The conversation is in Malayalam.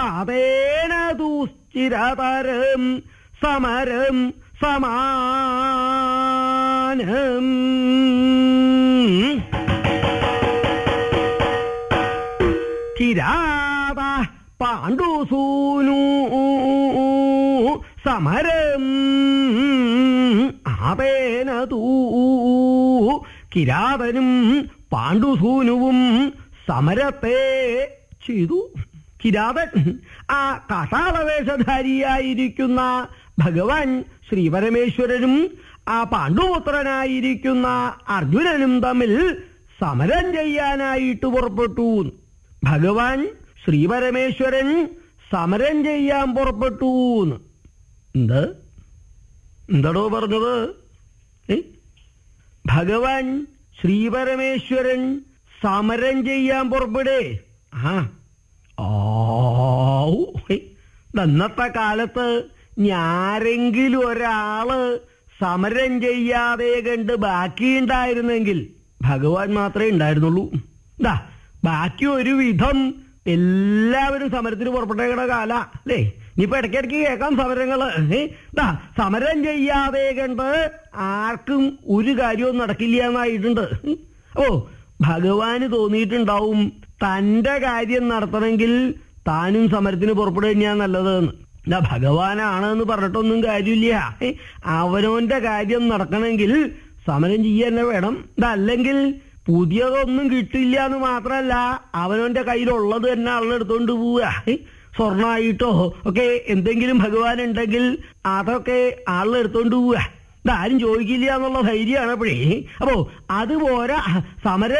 കിരാതേന ദുശ്ചിരതരം സമരം സമാനം കിരാത പാണ്ഡുസൂനു സമരം ആപേന തൂ കിരാതനും പാണ്ഡുസൂനുവും സമരത്തെ ചെയ്തു കിരാതൻ ആ കാട്ടാളവേഷധാരിയായിരിക്കുന്ന ഭഗവാൻ ശ്രീപരമേശ്വരനും ആ പാണ്ഡുപുത്രനായിരിക്കുന്ന അർജുനനും തമ്മിൽ സമരം ചെയ്യാനായിട്ട് പുറപ്പെട്ടു ഭഗവാൻ ശ്രീപരമേശ്വരൻ സമരം ചെയ്യാൻ പുറപ്പെട്ടു എന്ത് എന്താടോ പറഞ്ഞത് ഏ? ഭഗവാൻ ശ്രീപരമേശ്വരൻ സമരം ചെയ്യാൻ പുറപ്പെടേ ആ ആവൂ. ഹേ. ഇന്നത്തെ കാലത്ത് ഞാരെങ്കിലും ഒരാള് സമരം ചെയ്യാതെ കണ്ട് ബാക്കിയുണ്ടായിരുന്നെങ്കിൽ ഭഗവാൻ മാത്രമേ ഉണ്ടായിരുന്നുള്ളൂ ദാ ബാക്കി ഒരു വിധം എല്ലാവരും സമരത്തിന് പുറപ്പെട്ടേക്കണ കാല അല്ലേ ഇനിയിപ്പോ ഇടയ്ക്കിടയ്ക്ക് കേൾക്കാം സമരങ്ങള് ഏ? ദാ സമരം ചെയ്യാതെ കണ്ട് ആർക്കും ഒരു കാര്യവും നടക്കില്ല എന്നായിട്ടുണ്ട് ഓ ഭഗവാന് തോന്നിയിട്ടുണ്ടാവും തന്റെ കാര്യം നടത്തണമെങ്കിൽ താനും സമരത്തിന് പുറപ്പെടുക തന്നെയാ നല്ലതെന്ന് ഇതാ ഭഗവാനാണ് എന്ന് പറഞ്ഞിട്ടൊന്നും കാര്യമില്ല ഏ? അവനവന്റെ കാര്യം നടക്കണമെങ്കിൽ സമരം ചെയ്യാൻ തന്നെ വേണം ഇതല്ലെങ്കിൽ പുതിയതൊന്നും കിട്ടില്ല എന്ന് മാത്രമല്ല അവനവന്റെ കയ്യിലുള്ളത് തന്നെ ആളെടുത്തോണ്ട് പോവുക ഏ? സ്വർണ്ണമായിട്ടോ ഒക്കെ എന്തെങ്കിലും ഭഗവാൻ ഉണ്ടെങ്കിൽ അതൊക്കെ ആളെടുത്തോണ്ട് പോവുക ഇതാരും ചോദിക്കില്ല എന്നുള്ള ധൈര്യമാണ് അപ്പോഴേ അപ്പോ അതുപോലെ സമരം